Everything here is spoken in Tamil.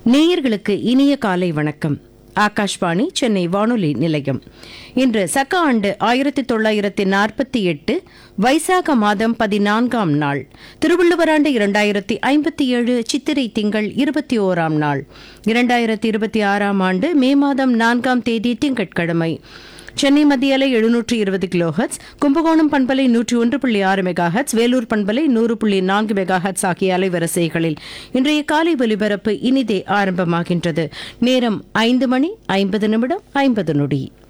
நேயர்களுக்கு இனிய காலை வணக்கம் ஆகாஷ்வாணி சென்னை வானொலி நிலையம் இன்று சக்க ஆண்டு ஆயிரத்தி தொள்ளாயிரத்தி நாற்பத்தி எட்டு வைசாக மாதம் பதினான்காம் நாள் திருவள்ளுவர் ஆண்டு இரண்டாயிரத்தி ஐம்பத்தி ஏழு சித்திரை திங்கள் இருபத்தி ஓராம் நாள் இரண்டாயிரத்தி இருபத்தி ஆறாம் ஆண்டு மே மாதம் நான்காம் தேதி திங்கட்கிழமை சென்னை மத்திய அலை எழுநூற்று இருபது கிலோஹெட்ஸ் கும்பகோணம் பண்பலை நூற்றி ஒன்று புள்ளி ஆறு மெகாஹெட்ஸ் வேலூர் பண்பலை நூறு புள்ளி நான்கு மெகாஹெட்ஸ் ஆகிய அலைவரிசைகளில் இன்றைய காலை ஒலிபரப்பு இனிதே ஆரம்பமாகின்றது நேரம் ஐந்து மணி ஐம்பது நிமிடம் ஐம்பது நொடி